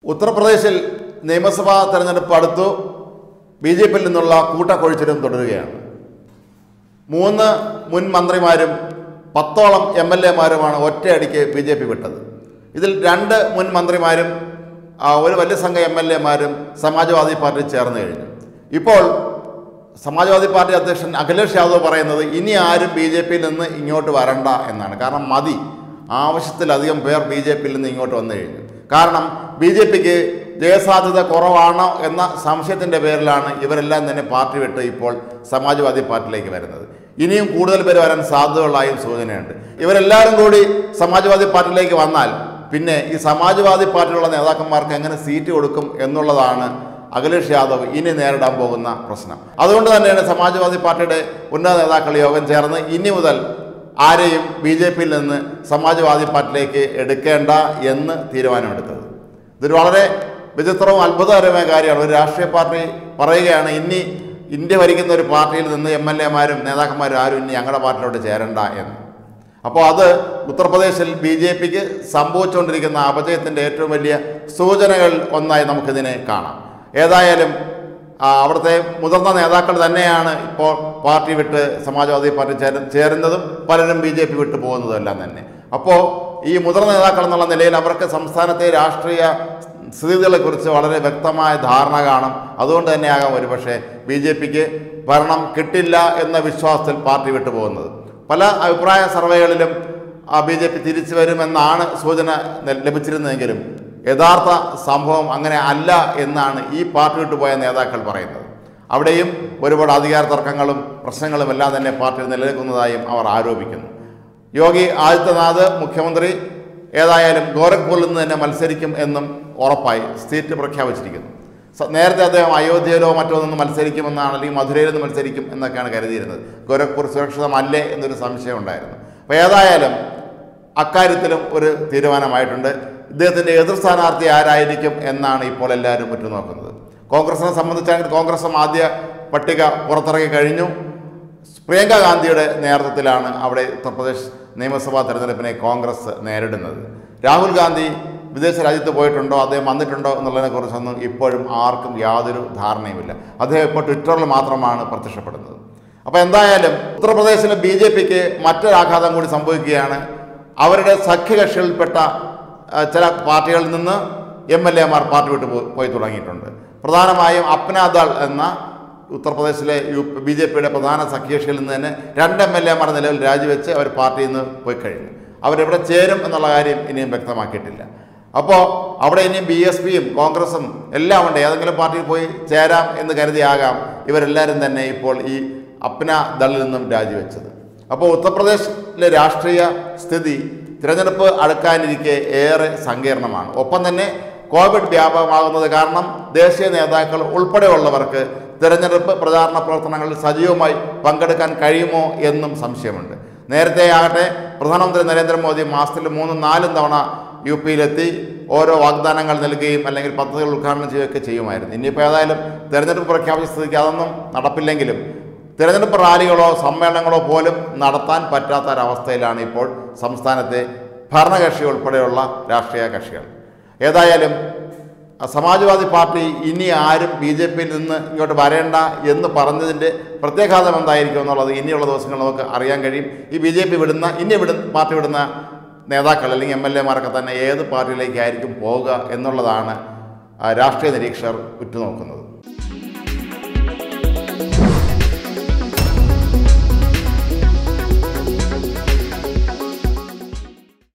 ഉത്തർപ്രദേശിൽ നിയമസഭാ തെരഞ്ഞെടുപ്പ് അടുത്തു ബി ജെ പിയിൽ നിന്നുള്ള കൂട്ടക്കൊഴിച്ചിലും തുടരുകയാണ് മൂന്ന് മുൻ മന്ത്രിമാരും പത്തോളം എം എൽ എമാരുമാണ് ഒറ്റയടിക്ക് ബി ജെ പി വിട്ടത് ഇതിൽ രണ്ട് മുൻ മന്ത്രിമാരും ആ, ഒരു വലിയ സംഘം എം എൽ എമാരും സമാജ്വാദി പാർട്ടി ചേർന്ന് കഴിഞ്ഞു ഇപ്പോൾ സമാജ്വാദി പാർട്ടി അധ്യക്ഷൻ അഖിലേഷ് യാദവ് പറയുന്നത് ഇനി ആരും ബി ജെ പിയിൽ നിന്ന് ഇങ്ങോട്ട് വരണ്ട എന്നാണ് കാരണം മതി ആവശ്യത്തിലധികം പേർ ബി ജെ പിയിൽ നിന്ന് ഇങ്ങോട്ട് വന്നു കഴിഞ്ഞു കാരണം ബി ജെ പിക്ക് ജയസാധ്യത കുറവാണോ എന്ന സംശയത്തിൻ്റെ പേരിലാണ് ഇവരെല്ലാം തന്നെ പാർട്ടി വിട്ട് ഇപ്പോൾ സമാജ്വാദി പാർട്ടിയിലേക്ക് വരുന്നത് ഇനിയും കൂടുതൽ പേര് വരാൻ സാധ്യതയുള്ളതായും സൂചനയുണ്ട് ഇവരെല്ലാവരും കൂടി സമാജ്വാദി പാർട്ടിയിലേക്ക് വന്നാൽ പിന്നെ ഈ സമാജ്വാദി പാർട്ടിയിലുള്ള നേതാക്കന്മാർക്ക് എങ്ങനെ സീറ്റ് കൊടുക്കും എന്നുള്ളതാണ് അഖിലേഷ് യാദവ് ഇനി നേരിടാൻ പോകുന്ന പ്രശ്നം അതുകൊണ്ട് തന്നെയാണ് സമാജ്വാദി പാർട്ടിയുടെ ഉന്നത നേതാക്കൾ യോഗം ചേർന്ന് ഇനി മുതൽ ആരെയും ബി ജെ പിയിൽ നിന്ന് സമാജ്വാദി പാർട്ടിയിലേക്ക് എടുക്കേണ്ട എന്ന് തീരുമാനമെടുത്തത് ഇതൊരു വളരെ വിചിത്രവും അത്ഭുതകരമായ കാര്യമാണ് ഒരു രാഷ്ട്രീയ പാർട്ടി പറയുകയാണ് ഇനി ഇന്ത്യ ഭരിക്കുന്ന ഒരു പാർട്ടിയിൽ നിന്ന് എം എൽ എമാരും നേതാക്കന്മാരും ആരും ഇനി ഞങ്ങളുടെ പാർട്ടിയിലോട്ട് ചേരണ്ട എന്ന് അപ്പോൾ അത് ഉത്തർപ്രദേശിൽ ബി ജെ പിക്ക് സംഭവിച്ചുകൊണ്ടിരിക്കുന്ന അപജയത്തിൻ്റെ ഏറ്റവും വലിയ സൂചനകൾ ഒന്നായി നമുക്കിതിനെ കാണാം ഏതായാലും ആ, അവിടുത്തെ മുതിർന്ന നേതാക്കൾ തന്നെയാണ് ഇപ്പോൾ പാർട്ടി വിട്ട് സമാജ്വാദി പാർട്ടി ചേര ചേരുന്നതും പലരും ബി ജെ പി വിട്ടു പോകുന്നതും എല്ലാം തന്നെ അപ്പോൾ ഈ മുതിർന്ന നേതാക്കൾ എന്നുള്ള നിലയിൽ അവർക്ക് സംസ്ഥാനത്തെ രാഷ്ട്രീയ സ്ഥിതികളെക്കുറിച്ച് വളരെ വ്യക്തമായ ധാരണ കാണും അതുകൊണ്ട് തന്നെയാകാം ഒരുപക്ഷെ ബി ജെ പിക്ക് ഭരണം കിട്ടില്ല എന്ന വിശ്വാസത്തിൽ പാർട്ടി വിട്ടു പോകുന്നത് പല അഭിപ്രായ സർവേകളിലും ബി ജെ പി തിരിച്ചു വരുമെന്നാണ് സൂചന ന- ലഭിച്ചിരുന്നതെങ്കിലും യഥാർത്ഥ സംഭവം അങ്ങനെ അല്ല എന്നാണ് ഈ പാർട്ടി വിട്ടുപോയ നേതാക്കൾ പറയുന്നത് അവിടെയും ഒരുപാട് അധികാര തർക്കങ്ങളും പ്രശ്നങ്ങളും എല്ലാം തന്നെ പാർട്ടിയിൽ നിലനിൽക്കുന്നതായും അവർ ആരോപിക്കുന്നു യോഗി ആദിത്യനാഥ് മുഖ്യമന്ത്രി ഏതായാലും ഗോരഖ്പൂരിൽ നിന്ന് തന്നെ മത്സരിക്കും എന്നും ഉറപ്പായി സീറ്റ് പ്രഖ്യാപിച്ചിരിക്കുന്നു സ- നേരത്തെ അദ്ദേഹം അയോധ്യയിലോ മറ്റോ നിന്ന് മത്സരിക്കുമെന്നാണ് അല്ലെങ്കിൽ മധുരയിൽ നിന്ന് മത്സരിക്കും എന്നൊക്കെയാണ് കരുതിയിരുന്നത് ഗോരഖ്പൂർ സുരക്ഷിതമല്ലേ എന്നൊരു സംശയം ഉണ്ടായിരുന്നു അപ്പോൾ ഏതായാലും അക്കാര്യത്തിലും ഒരു തീരുമാനമായിട്ടുണ്ട് ഇദ്ദേഹത്തിൻ്റെ എതിർ സ്ഥാനാർത്ഥി ആരായിരിക്കും എന്നാണ് ഇപ്പോൾ എല്ലാവരും ഉറ്റുനോക്കുന്നത് കോൺഗ്രസിനെ സംബന്ധിച്ചാണെങ്കിൽ കോൺഗ്രസും ആദ്യ പട്ടിക പുറത്തിറക്കി കഴിഞ്ഞു പ്രിയങ്ക ഗാന്ധിയുടെ നേതൃത്വത്തിലാണ് അവിടെ ഉത്തർപ്രദേശ് നിയമസഭാ തെരഞ്ഞെടുപ്പിനെ കോൺഗ്രസ് നേരിടുന്നത് രാഹുൽ ഗാന്ധി വിദേശ രാജ്യത്ത് പോയിട്ടുണ്ടോ അദ്ദേഹം വന്നിട്ടുണ്ടോ എന്നുള്ളതിനെ കുറിച്ചൊന്നും ഇപ്പോഴും ആർക്കും യാതൊരു ധാരണയുമില്ല അദ്ദേഹം ഇപ്പോൾ ട്വിറ്ററിൽ മാത്രമാണ് പ്രത്യക്ഷപ്പെടുന്നത് അപ്പോൾ എന്തായാലും ഉത്തർപ്രദേശിലെ ബി ജെ പിക്ക് മറ്റൊരാഘാതം കൂടി സംഭവിക്കുകയാണ് അവരുടെ സഖ്യകക്ഷികളിൽപ്പെട്ട ആ, ചില പാർട്ടികളിൽ നിന്ന് എം എൽ എമാർ പാർട്ടി വിട്ട് പോ- പോയി തുടങ്ങിയിട്ടുണ്ട് പ്രധാനമായും അപ്നാദൾ എന്ന ഉത്തർപ്രദേശിലെ യു ബി ജെ പിയുടെ പ്രധാന സഖ്യകക്ഷിയിൽ നിന്ന് തന്നെ രണ്ട് എം എൽ എമാർ നിലവിൽ രാജിവെച്ച് അവർ പാർട്ടിയിൽ നിന്ന് പോയി കഴിഞ്ഞു അവരെവിടെ ചേരും എന്നുള്ള കാര്യം ഇനിയും വ്യക്തമാക്കിയിട്ടില്ല അപ്പോൾ അവിടെ ഇനിയും ബി എസ് പിയും കോൺഗ്രസും എല്ലാം ഉണ്ട് ഏതെങ്കിലും പാർട്ടിയിൽ പോയി ചേരാം എന്ന് കരുതിയാകാം ഇവരെല്ലാവരും തന്നെ ഇപ്പോൾ ഈ അപ്ന ദളിൽ നിന്നും രാജിവെച്ചത് അപ്പോൾ ഉത്തർപ്രദേശിലെ രാഷ്ട്രീയ സ്ഥിതി തിരഞ്ഞെടുപ്പ് അടുക്കാനിരിക്കെ ഏറെ സങ്കീർണമാണ് ഒപ്പം തന്നെ കോവിഡ് വ്യാപകമാകുന്നത് കാരണം ദേശീയ നേതാക്കൾ ഉൾപ്പെടെയുള്ളവർക്ക് തിരഞ്ഞെടുപ്പ് പ്രചാരണ പ്രവർത്തനങ്ങളിൽ സജീവമായി പങ്കെടുക്കാൻ കഴിയുമോ എന്നും സംശയമുണ്ട് നേരത്തെ ആകട്ടെ പ്രധാനമന്ത്രി നരേന്ദ്രമോദി മാസത്തിൽ മൂന്നും നാലും തവണ യു പിയിലെത്തി ഓരോ വാഗ്ദാനങ്ങൾ നൽകുകയും അല്ലെങ്കിൽ പദ്ധതികൾ ഉദ്ഘാടനം ചെയ്യുകയൊക്കെ ചെയ്യുമായിരുന്നു ഇനിയിപ്പോൾ ഏതായാലും തിരഞ്ഞെടുപ്പ് പ്രഖ്യാപിച്ച സ്ഥിതിക്ക് അതൊന്നും നടപ്പില്ലെങ്കിലും തിരഞ്ഞെടുപ്പ് റാലികളോ സമ്മേളനങ്ങളോ പോലും നടത്താൻ പറ്റാത്ത ഒരവസ്ഥയിലാണ് ഇപ്പോൾ സംസ്ഥാനത്തെ ഭരണകക്ഷി ഉൾപ്പെടെയുള്ള രാഷ്ട്രീയ കക്ഷികൾ ഏതായാലും അഹ് സമാജ്വാദി പാർട്ടി ഇനി ആരും ബി ജെ പിയിൽ നിന്ന് ഇങ്ങോട്ട് വരേണ്ട എന്ന് പറഞ്ഞതിൻ്റെ പ്രത്യാഘാതം എന്തായിരിക്കും എന്നുള്ളത് ഇനിയുള്ള ദിവസങ്ങൾ നമുക്ക് അറിയാൻ കഴിയും ഈ ബി ജെ പി വിടുന്ന ഇനി വിടുന്ന പാർട്ടി വിടുന്ന നേതാക്കൾ അല്ലെങ്കിൽ എം എൽ എമാരൊക്കെ തന്നെ ഏത് പാർട്ടിയിലേക്കായിരിക്കും പോവുക എന്നുള്ളതാണ് ആ, രാഷ്ട്രീയ നിരീക്ഷകർ ഉറ്റുനോക്കുന്നത്